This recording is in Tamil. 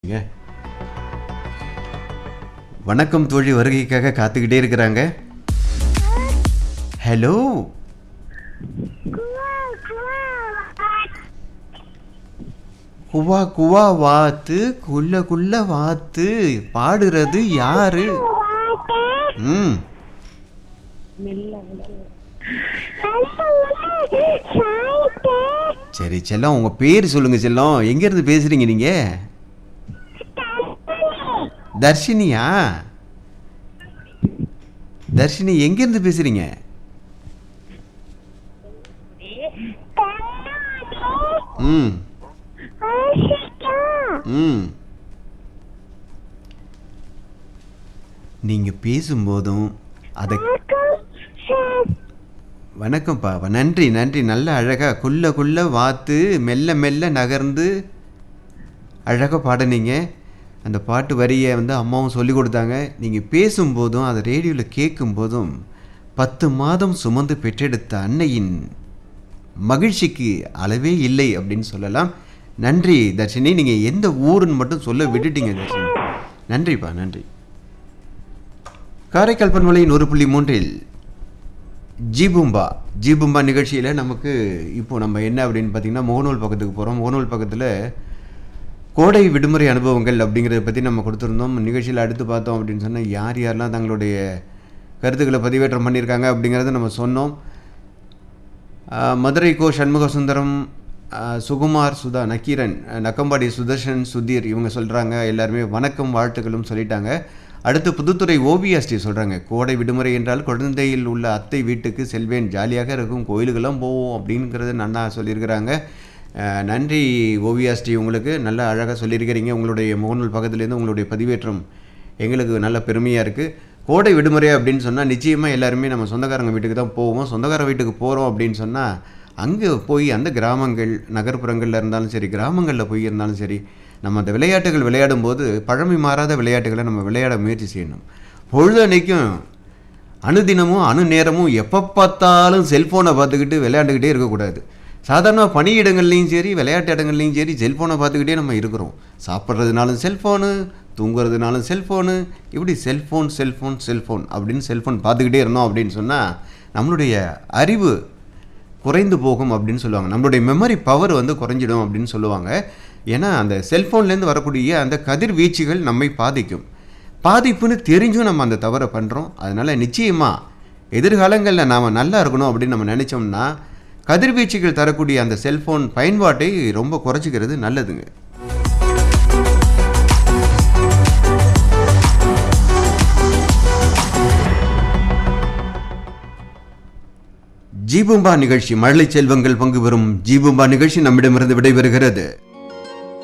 ஏங்க. வணக்கம் தோழி வருகைக்காக காத்துக்கிட்டே இருக்கிறாங்க ஹலோ குவா குவா வாத்து குள்ள குள்ள வாத்து பாடுறது யாரு ம் சரி செல்லம் உங்க பேர் சொல்லுங்க செல்லம் எங்க இருந்து பேசுறீங்க நீங்க தர்ஷினியா தர்ஷினி எங்க இருந்து பேசுறீங்க ம் ம் நீங்க பேசும்போதும் அதை வணக்கம்ப்பா வ- நன்றி நன்றி நல்ல அழகா குள்ள குள்ள வாத்து மெல்ல மெல்ல நகர்ந்து அழகாக பாடுனீங்க அந்த பாட்டு வரியை வந்து அம்மாவும் சொல்லி கொடுத்தாங்க நீங்கள் பேசும்போதும் அதை ரேடியோவில் கேட்கும்போதும் பத்து மாதம் சுமந்து பெற்றெடுத்த அன்னையின் மகிழ்ச்சிக்கு அளவே இல்லை அப்படின்னு சொல்லலாம் நன்றி தர்ஷினி நீங்கள் எந்த ஊருன்னு மட்டும் சொல்ல விட்டுட்டீங்க தர்ஷினி நன்றிப்பா நன்றி காரைக்கால் பண்பலையின் ஒரு புள்ளி மூன்றில் ஜீபும்பா ஜீபும்பா நிகழ்ச்சியில் நமக்கு இப்போ நம்ம என்ன அப்படின்னு பார்த்தீங்கன்னா முகநூல் பக்கத்துக்கு போகிறோம் முகநூல் பக்கத்தில் கோடை விடுமுறை அனுபவங்கள் அப்படிங்கிறத பற்றி நம்ம கொடுத்துருந்தோம் நிகழ்ச்சியில் அடுத்து பார்த்தோம் அப்படின்னு சொன்னால் யார் யாரெல்லாம் தங்களுடைய கருத்துக்களை பதிவேற்றம் பண்ணியிருக்காங்க அப்படிங்கிறத நம்ம சொன்னோம் ஆஹ் மதுரை கோ சண்முக சுந்தரம் ஆஹ் சுகுமார் சுதா நக்கீரன் ஆஹ் நக்கம்பாடி சுதர்ஷன் சுதீர் இவங்க சொல்கிறாங்க எல்லாருமே வணக்கம் வாழ்த்துக்களும் சொல்லிட்டாங்க அடுத்து புதுத்துறை ஓவியாஸ்டி சொல்கிறாங்க கோடை விடுமுறை என்றால் குழந்தையில் உள்ள அத்தை வீட்டுக்கு செல்வேன் ஜாலியாக இருக்கும் கோயிலுக்கெல்லாம் போவோம் அப்படிங்கிறது நன்னா சொல்லியிருக்கிறாங்க ஆஹ் நன்றி ஓவியாஸ்டி உங்களுக்கு நல்லா அழகாக சொல்லியிருக்கிறீங்க உங்களுடைய முகநூல் பக்கத்துலேருந்து உங்களுடைய பதிவேற்றம் எங்களுக்கு நல்ல பெருமையாக இருக்குது கோடை விடுமுறை அப்படின்னு சொன்னால் நிச்சயமாக எல்லாருமே நம்ம சொந்தக்காரங்க வீட்டுக்கு தான் போவோம் சொந்தக்கார வீட்டுக்கு போகிறோம் அப்படின்னு சொன்னால் அங்கே போய் அந்த கிராமங்கள் நகர்ப்புறங்களில் இருந்தாலும் சரி கிராமங்களில் போய் இருந்தாலும் சரி நம்ம அந்த விளையாட்டுகள் விளையாடும் போது பழமை மாறாத விளையாட்டுகளை நம்ம விளையாட முயற்சி செய்யணும் பொழுதன்னைக்கும் அணுதினமும் அணு நேரமும் எப்போ பார்த்தாலும் செல்ஃபோனை பார்த்துக்கிட்டு விளையாண்டுக்கிட்டே இருக்கக்கூடாது சாதாரணமாக பணியிடங்கள்லையும் சரி விளையாட்டு இடங்கள்லையும் சரி செல்ஃபோனை பார்த்துக்கிட்டே நம்ம இருக்கிறோம் சாப்பிட்றதுனாலும் செல்ஃபோனு தூங்குறதுனாலும் செல்ஃபோனு இப்படி செல்ஃபோன் செல்ஃபோன் செல்ஃபோன் அப்படின்னு செல்ஃபோன் பார்த்துக்கிட்டே இருந்தோம் அப்படின்னு சொன்னால் நம்மளுடைய அறிவு குறைந்து போகும் அப்படின்னு சொல்லுவாங்க நம்மளுடைய மெமரி பவர் வந்து குறைஞ்சிடும் அப்படின்னு சொல்லுவாங்க ஏன்னா அந்த செல்ஃபோன்லேருந்து வரக்கூடிய அந்த கதிர்வீச்சுகள் நம்மை பாதிக்கும் பாதிப்புன்னு தெரிஞ்சும் நம்ம அந்த தவறை பண்ணுறோம் அதனால் நிச்சயமாக எதிர்காலங்களில் நாம் நல்லா இருக்கணும் அப்படின்னு நம்ம நினச்சோம்னா கதிர்வீச்சுகள் தரக்கூடிய அந்த செல்ஃபோன் பயன்பாட்டை ரொம்ப குறைச்சிக்கிறது நல்லதுங்க ஜீபும்பா நிகழ்ச்சி மழலை செல்வங்கள் பங்கு பெறும் ஜீபும்பா நிகழ்ச்சி நம்மிடமிருந்து விடைபெறுகிறது